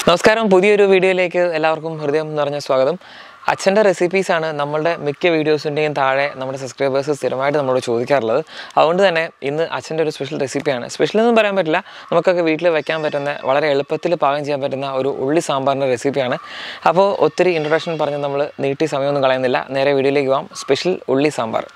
നമസ്കാരം പുതിയൊരു വീഡിയോയിലേക്ക് എല്ലാവർക്കും ഹൃദയം നിറഞ്ഞ സ്വാഗതം അച്ഛൻ്റെ റെസിപ്പീസാണ് നമ്മളുടെ മിക്ക വീഡിയോസിൻ്റെയും താഴെ നമ്മുടെ സബ്സ്ക്രൈബേഴ്സ് സ്ഥിരമായിട്ട് നമ്മളോട് ചോദിക്കാറുള്ളത് അതുകൊണ്ട് തന്നെ ഇന്ന് അച്ഛൻ്റെ ഒരു സ്പെഷ്യൽ റെസിപ്പിയാണ് സ്പെഷ്യൽ എന്നും പറയാൻ പറ്റില്ല നമുക്കൊക്കെ വീട്ടിൽ വെക്കാൻ പറ്റുന്ന വളരെ എളുപ്പത്തിൽ പാകം ചെയ്യാൻ പറ്റുന്ന ഒരു ഉള്ളി സാമ്പാറിൻ്റെ റെസിപ്പിയാണ് അപ്പോൾ ഒത്തിരി ഇൻട്രൊഡക്ഷൻ പറഞ്ഞ് നമ്മൾ നീട്ടി സമയമൊന്നും കളയുന്നില്ല നേരെ വീഡിയോയിലേക്ക് പോകാം സ്പെഷ്യൽ ഉള്ളി സാമ്പാർ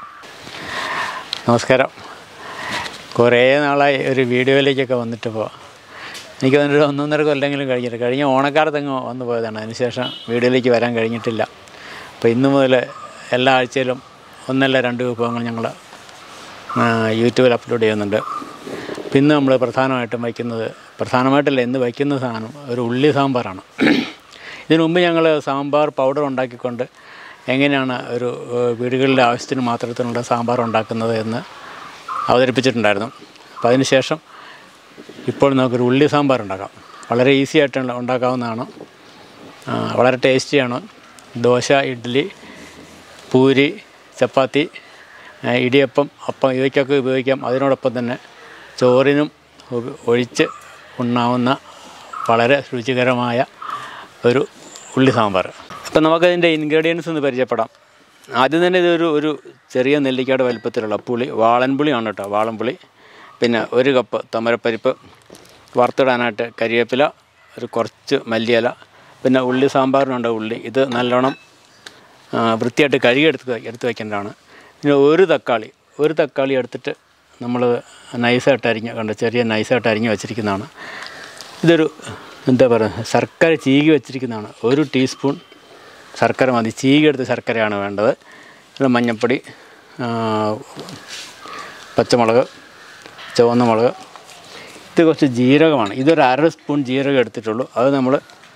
നമസ്കാരം കുറേ നാളായി ഒരു വീഡിയോയിലേക്കൊക്കെ വന്നിട്ട് ഇപ്പോൾ എനിക്ക് വന്നിട്ട് ഒന്നൊന്നര കൊല്ലെങ്കിലും കഴിഞ്ഞിട്ട് കഴിഞ്ഞ ഓണക്കാലത്തങ്ങ് വന്നു പോയതാണ് അതിനുശേഷം വീഡിയോയിലേക്ക് വരാൻ കഴിഞ്ഞിട്ടില്ല അപ്പോൾ ഇന്ന് മുതൽ എല്ലാ ആഴ്ചയിലും ഒന്നല്ല രണ്ട് വിഭവങ്ങൾ ഞങ്ങൾ യൂട്യൂബിൽ അപ്ലോഡ് ചെയ്യുന്നുണ്ട് അപ്പോൾ ഇന്ന് നമ്മൾ പ്രധാനമായിട്ടും വയ്ക്കുന്നത് പ്രധാനമായിട്ടല്ല ഇന്ന് വയ്ക്കുന്ന സാധനം ഒരു ഉള്ളി സാമ്പാറാണ് ഇതിനു മുമ്പ് ഞങ്ങൾ സാമ്പാർ പൗഡർ ഉണ്ടാക്കിക്കൊണ്ട് എങ്ങനെയാണ് ഒരു ഏഹ്, വീടുകളിലെ ആവശ്യത്തിന് മാത്രത്തിനുള്ള സാമ്പാർ ഉണ്ടാക്കുന്നത് എന്ന് അവതരിപ്പിച്ചിട്ടുണ്ടായിരുന്നു അപ്പോൾ അതിന് ശേഷം ഇപ്പോൾ നമുക്കൊരു ഉള്ളി സാമ്പാർ ഉണ്ടാക്കാം വളരെ ഈസി ആയിട്ട് ഉണ്ട- ഉണ്ടാക്കാവുന്നതാണ് ആ, വളരെ ടേസ്റ്റിയാണ് ദോശ ഇഡ്ഡലി പൂരി ചപ്പാത്തി ആ, ഇടിയപ്പം അപ്പം ഇവയ്ക്കൊക്കെ ഉപയോഗിക്കാം അതിനോടൊപ്പം തന്നെ ചോറിനും ഉപ- ഒഴിച്ച് ഉണ്ണാവുന്ന വളരെ രുചികരമായ ഒരു ഉള്ളി സാമ്പാർ അപ്പം നമുക്കതിൻ്റെ ഇൻഗ്രീഡിയൻസ് ഒന്ന് പരിചയപ്പെടാം ആദ്യം തന്നെ ഇതൊരു ഒരു ചെറിയ നെല്ലിക്കയുടെ വലിപ്പത്തിലുള്ള പുളി വാളൻപുളിയാണ് കേട്ടോ വാളൻപുളി പിന്നെ ഒരു കപ്പ് തമരപ്പരിപ്പ് വറുത്തിടാനായിട്ട് കരിവേപ്പില ഒരു കുറച്ച് മല്ലിയില പിന്നെ ഉള്ളി സാമ്പാറിനുണ്ട് ഉള്ളി ഇത് നല്ലോണം ആ, വൃത്തിയായിട്ട് കഴുകി എടുത്ത് വെ- എടുത്ത് വയ്ക്കേണ്ടതാണ് പിന്നെ ഒരു തക്കാളി ഒരു തക്കാളി എടുത്തിട്ട് നമ്മൾ നൈസായിട്ട് അരിഞ്ഞ് കണ്ട ചെറിയ നൈസായിട്ട് അരിഞ്ഞ് വെച്ചിരിക്കുന്നതാണ് ഇതൊരു എന്താ പറയുക ശർക്കര ചീകി വെച്ചിരിക്കുന്നതാണ് ഒരു ടീസ്പൂൺ ശർക്കര മതി ചീകി എടുത്ത ശർക്കരയാണ് വേണ്ടത് പിന്നെ മഞ്ഞൾപ്പൊടി ആ, പച്ചമുളക് ചുവന്ന മുളക് ഇത് കുറച്ച് ജീരകമാണ് ഇതൊരു അര സ്പൂൺ ജീരകം എടുത്തിട്ടുള്ളൂ അത് നമ്മൾ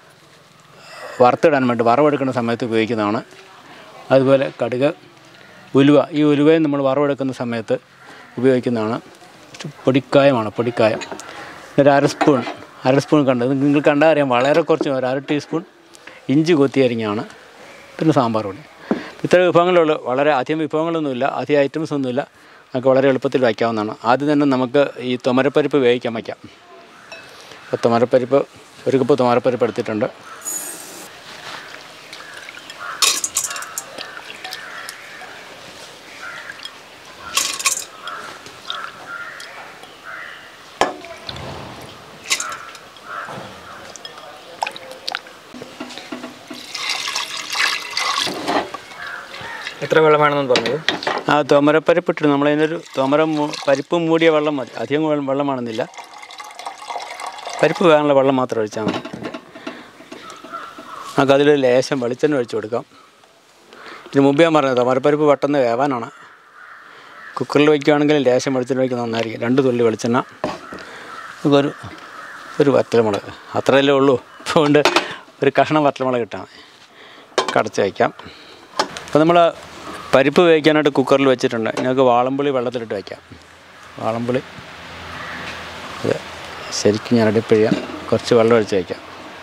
വറുത്തിടാൻ വേണ്ടി വറവെടുക്കുന്ന സമയത്ത് ഉപയോഗിക്കുന്നതാണ് അതുപോലെ കടുക് ഉലുവ ഈ ഉലുവയും നമ്മൾ വറവെടുക്കുന്ന സമയത്ത് ഉപയോഗിക്കുന്നതാണ് പൊടിക്കായമാണ് പൊടിക്കായം ഒരു അര സ്പൂൺ അര സ്പൂൺ കണ്ടത് നിങ്ങൾ കണ്ടാൽ അറിയാം വളരെ കുറച്ച് ഒരു അര ടീസ്പൂൺ ഇഞ്ചി കൊത്തി അരിഞ്ഞാണ് പിന്നെ സാമ്പാർ പൊടി ഇത്ര വിഭവങ്ങളുള്ളൂ വളരെ അധികം വിഭവങ്ങളൊന്നുമില്ല അധികം ഐറ്റംസ് ഒന്നുമില്ല നമുക്ക് വളരെ എളുപ്പത്തിൽ വയ്ക്കാവുന്നതാണ് ആദ്യം തന്നെ നമുക്ക് ഈ തുമരപ്പരിപ്പ് വേവിക്കാൻ വയ്ക്കാം അപ്പോൾ തുമരപ്പരിപ്പ് ഒരു കപ്പ് തുമരപ്പരിപ്പ് എടുത്തിട്ടുണ്ട് എത്ര വെള്ളം വേണമെന്ന് പറഞ്ഞത് ആ തുമരപ്പരിപ്പ് ഇട്ടിട്ട് നമ്മളതിനൊരു തുമര മൂ- പരിപ്പ് മൂടിയ വെള്ളം മതി അധികം വെള്ളം വെള്ളമാണെന്നില്ല പരിപ്പ് വേകാനുള്ള വെള്ളം മാത്രം ഒഴിച്ചാൽ മതി നമുക്ക് അതിൽ ലേശം വെളിച്ചെണ്ണ ഒഴിച്ച് കൊടുക്കാം ഇതിന് മുമ്പ് ഞാൻ പറഞ്ഞത് തുമരപ്പരിപ്പ് പെട്ടെന്ന് വേവാനാണ് കുക്കറിൽ വയ്ക്കുകയാണെങ്കിൽ ലേശം വെളിച്ചെണ്ണ ഒഴിക്കുന്നത് നന്നായിരിക്കും രണ്ട് തുള്ളി വെളിച്ചെണ്ണ നമുക്കൊരു ഒരു വറ്റൽമുളക് അത്രയല്ലേ ഉള്ളൂ അതുകൊണ്ട് ഒരു കഷ്ണം വറ്റൽമുളക് ഇട്ടാൽ മതി കടച്ച് വയ്ക്കാം അപ്പോൾ നമ്മൾ പരിപ്പ് വേവിക്കാനായിട്ട് കുക്കറിൽ വെച്ചിട്ടുണ്ട് ഞങ്ങൾക്ക് വാളംപുളി വെള്ളത്തിലിട്ട് വയ്ക്കാം വാളംപുളി ഇത് ശരിക്കും ഞാൻ അടിപ്പിഴിയാം കുറച്ച് വെള്ളം ഒഴിച്ച് വയ്ക്കാം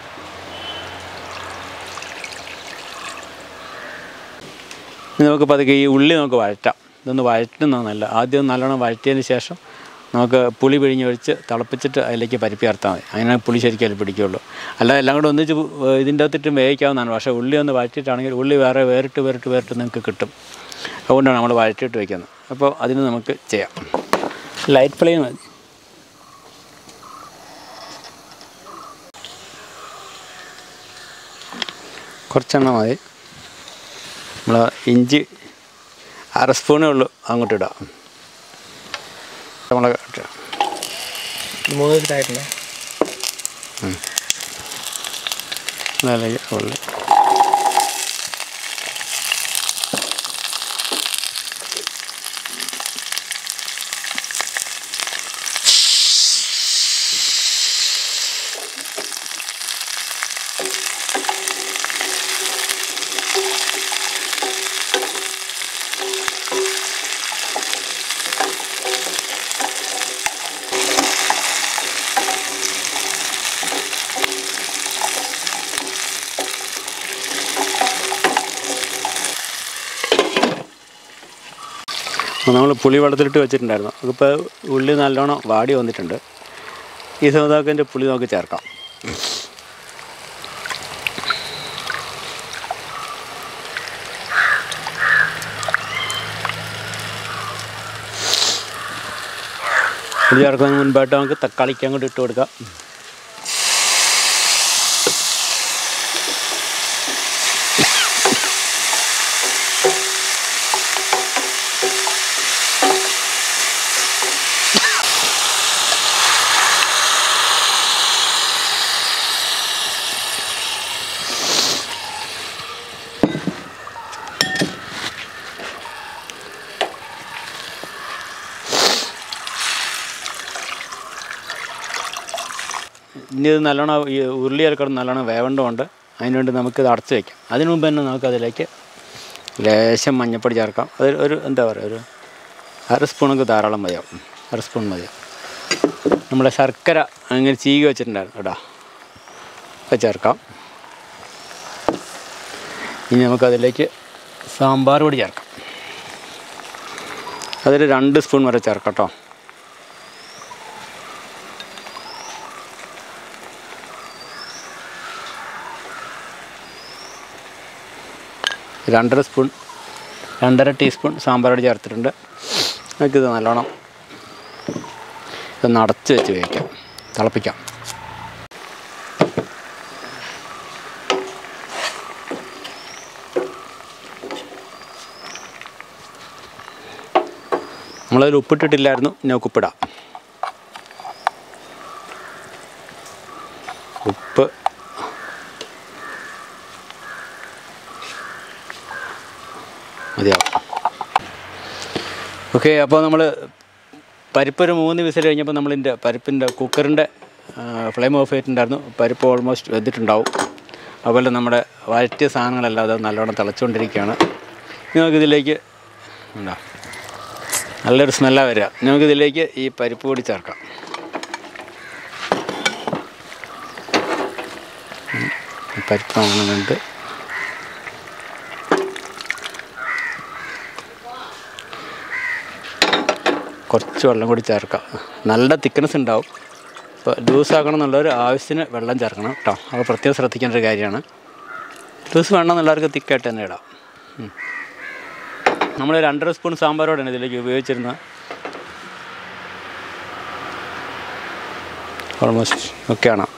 ഇനി നമുക്ക് പതുക്കെ ഈ ഉള്ളി നമുക്ക് വഴറ്റാം ഇതൊന്ന് വഴറ്റുന്നതല്ല ആദ്യം നല്ലോണം വഴറ്റിയതിന് ശേഷം നമുക്ക് പുളി പിഴിഞ്ഞൊഴിച്ച് തിളപ്പിച്ചിട്ട് അതിലേക്ക് പരിപ്പ് ചേർത്താൽ മതി അങ്ങനെ പുളി ശരിക്കും അതിൽ പിടിക്കുകയുള്ളൂ അല്ലാതെ എല്ലാം കൂടെ ഒന്നിച്ച് പു- ഇതിൻ്റെ അകത്തിട്ട് വേവിക്കാവുന്നതാണ് പക്ഷേ ഉള്ളി ഒന്ന് വഴറ്റിയിട്ടാണെങ്കിൽ ഉള്ളി വേറെ വേറിട്ട് വേറിട്ട് വേറിട്ട് നിങ്ങൾക്ക് കിട്ടും അതുകൊണ്ടാണ് നമ്മൾ വഴറ്റിയിട്ട് വയ്ക്കുന്നത് അപ്പോൾ അതിന് നമുക്ക് ചെയ്യാം ലൈറ്റ് ഫ്ലെയിം മതി കുറച്ചെണ്ണം മതി നമ്മൾ ഇഞ്ചി അര സ്പൂണേ ഉള്ളൂ അങ്ങോട്ട് ഇടാം നമ്മൾ മൂന്ന് ദിവസമായിട്ടുണ്ട് നല്ല ഉള്ളി നമ്മൾ പുളി വെള്ളത്തിലിട്ട് വെച്ചിട്ടുണ്ടായിരുന്നു അതിപ്പോൾ ഉള്ളി നല്ലോണം വാടി വന്നിട്ടുണ്ട് ഈ സൗതാക്കിൻ്റെ പുളി നമുക്ക് ചേർക്കാം പുളി ചേർക്കുന്നതിന് മുൻപായിട്ട് നമുക്ക് തക്കാളിക്ക് അങ്ങോട്ട് ഇട്ട് കൊടുക്കാം ഇനി ഇത് നല്ലോണം ഈ ഉരുളി ചേർക്കണം നല്ലോണം വേവേണ്ടതുകൊണ്ട് അതിനുവേണ്ടി നമുക്കിത് അടച്ച് വയ്ക്കാം അതിനു മുമ്പ് തന്നെ നമുക്കതിലേക്ക് ലേശം മഞ്ഞപ്പൊടി ചേർക്കാം അത് ഒരു എന്താ പറയുക ഒരു അര സ്പൂണൊക്കെ ധാരാളം മതിയാവും അര സ്പൂൺ മതിയാവും നമ്മുടെ ശർക്കര അങ്ങനെ ചീകി വെച്ചിട്ടുണ്ടായിരുന്നു കേട്ടോ ഒക്കെ ചേർക്കാം ഇനി നമുക്കതിലേക്ക് സാമ്പാർ പൊടി ചേർക്കാം അതിൽ രണ്ട് സ്പൂൺ വരെ ചേർക്കാം കേട്ടോ രണ്ടര സ്പൂൺ രണ്ടര ടീസ്പൂൺ സാമ്പാർ പൊടി ചേർത്തിട്ടുണ്ട് നമുക്കിത് നല്ലോണം ഇതൊന്ന് അടച്ച് വെച്ച് വേവിക്കാം തിളപ്പിക്കാം നമ്മളതിൽ ഉപ്പിട്ടിട്ടില്ലായിരുന്നു ഇനി നമുക്ക് ഉപ്പിടാം ഉപ്പ് മതിയാവും ഓക്കെ അപ്പോൾ നമ്മൾ പരിപ്പൊരു മൂന്ന് വിസിൽ കഴിഞ്ഞപ്പോൾ നമ്മളിൻ്റെ പരിപ്പിൻ്റെ കുക്കറിൻ്റെ ഫ്ലെയിം ഓഫ് ചെയ്തിട്ടുണ്ടായിരുന്നു പരിപ്പ് ഓൾമോസ്റ്റ് വെന്തിട്ടുണ്ടാവും അതുപോലെ നമ്മുടെ വഴറ്റിയ സാധനങ്ങളെല്ലാം അത് നല്ലോണം തിളച്ചുകൊണ്ടിരിക്കുകയാണ് ഇനി നമുക്കിതിലേക്ക് ഉണ്ടോ നല്ലൊരു സ്മെല്ലാണ് വരിക ഇനി നമുക്കിതിലേക്ക് ഈ പരിപ്പ് കൂടി ചേർക്കാം ഉം. ഈ പരിപ്പ് ആണെന്നുണ്ട് കുറച്ച് വെള്ളം കൂടി ചേർക്കാം നല്ല തിക്നെസ് ഉണ്ടാവും ഇപ്പോൾ ലൂസ് ആക്കണം എന്നുള്ളൊരു ആവശ്യത്തിന് വെള്ളം ചേർക്കണം കേട്ടോ അത് പ്രത്യേകം ശ്രദ്ധിക്കേണ്ട ഒരു കാര്യമാണ് ലൂസ് വേണം എന്നുള്ളവർക്ക് തിക്കായിട്ട് തന്നെ ഇടാം ഉം. നമ്മൾ രണ്ടര സ്പൂൺ സാമ്പാറോടാണ് ഇതിലേക്ക് ഉപയോഗിച്ചിരുന്നത് ഓൾമോസ്റ്റ് ഒക്കെയാണ്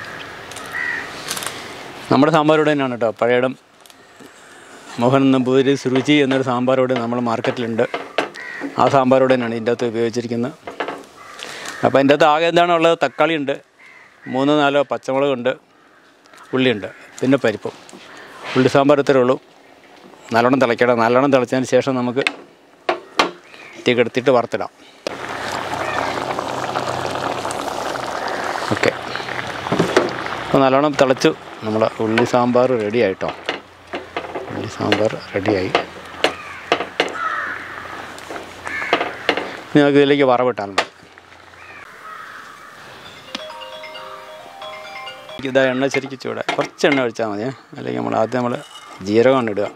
നമ്മുടെ സാമ്പാറോട് തന്നെയാണ് കേട്ടോ പഴയടം മോഹൻ നമ്പൂതിരി സുരുചി എന്നൊരു സാമ്പാറോട് നമ്മൾ മാർക്കറ്റിലുണ്ട് ആ സാമ്പാറോട് തന്നെയാണ് ഇതിൻ്റെ അകത്ത് ഉപയോഗിച്ചിരിക്കുന്നത് അപ്പോൾ അതിൻ്റെ അകത്ത് ആകെ എന്താണ് ഉള്ളത് തക്കാളി ഉണ്ട് മൂന്നോ നാലോ പച്ചമുളകുണ്ട് ഉള്ളിയുണ്ട് പിന്നെ പരിപ്പും ഉള്ളി സാമ്പാർ ഇത്രേ ഉള്ളൂ നല്ലോണം തിളയ്ക്കണം നല്ലോണം തിളച്ചതിന് ശേഷം നമുക്ക് തീ കെടുത്തിട്ട് വറുത്തിടാം ഓക്കെ അപ്പോൾ നല്ലോണം തിളച്ചു നമ്മൾ ഉള്ളി സാമ്പാർ റെഡി ആയിട്ടോ ഉള്ളി സാമ്പാർ റെഡിയായി ഇനി നമുക്ക് ഇതിലേക്ക് വറവിട്ടാൽ മതി ഇതാ എണ്ണ ശരിക്കും ചൂടാ കുറച്ച് എണ്ണ ഒഴിച്ചാൽ മതി അല്ലെങ്കിൽ നമ്മൾ ആദ്യം നമ്മൾ ജീരകമാണ് ഇടുക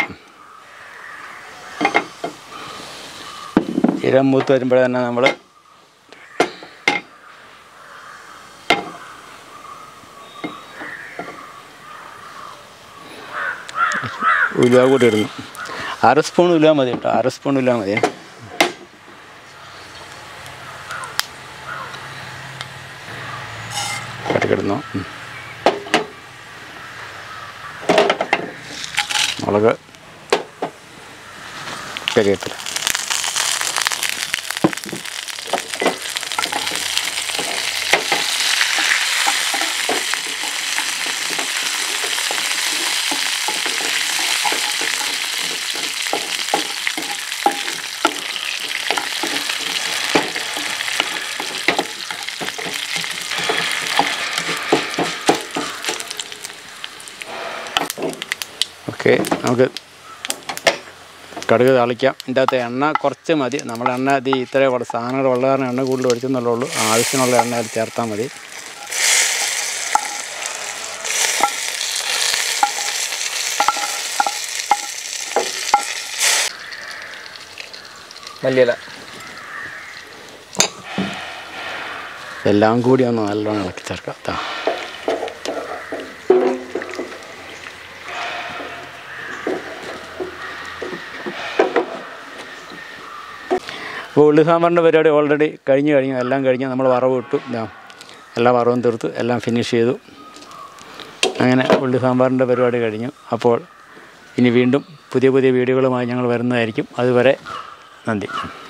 ജീരകം മൂത്ത് വരുമ്പോൾ തന്നെ നമ്മൾ ഉലുവ കൂടി ഇടുന്നു അര സ്പൂൺ ഉലുവ മതി കേട്ടോ അര സ്പൂൺ ഉലുവ മതി കട്ടിക്കിടുന്നു ഉം. മുളക് കരിവേപ്പില ഓക്കെ നമുക്ക് കടുക് താളിക്കാം ഇതിൻ്റെ അകത്ത് എണ്ണ കുറച്ച് മതി നമ്മൾ എണ്ണ ഇത് ഇത്ര സാധനങ്ങൾ ഉള്ള കാരണം എണ്ണ കൂടുതൽ ഒഴിച്ചെന്നുള്ളൂ ഉള്ളൂ ആവശ്യമുള്ള എണ്ണ അതിൽ ചേർത്താൽ മതി മല്ലിയില എല്ലാം കൂടി ഒന്ന് നല്ലോണം ഇളക്കി ചേർക്കാം ദാ. അപ്പോൾ ഉള്ളി സാമ്പാറിൻ്റെ പരിപാടി ഓൾറെഡി കഴിഞ്ഞ് കഴിഞ്ഞു എല്ലാം കഴിഞ്ഞ് നമ്മൾ വറവ് ഇട്ടു ഇതാ എല്ലാ വറവും തീർത്തു എല്ലാം ഫിനിഷ് ചെയ്തു അങ്ങനെ ഉള്ളി സാമ്പാറിൻ്റെ പരിപാടി കഴിഞ്ഞു അപ്പോൾ ഇനി വീണ്ടും പുതിയ പുതിയ വീഡിയോകളുമായി ഞങ്ങൾ വരുന്നതായിരിക്കും അതുവരെ നന്ദി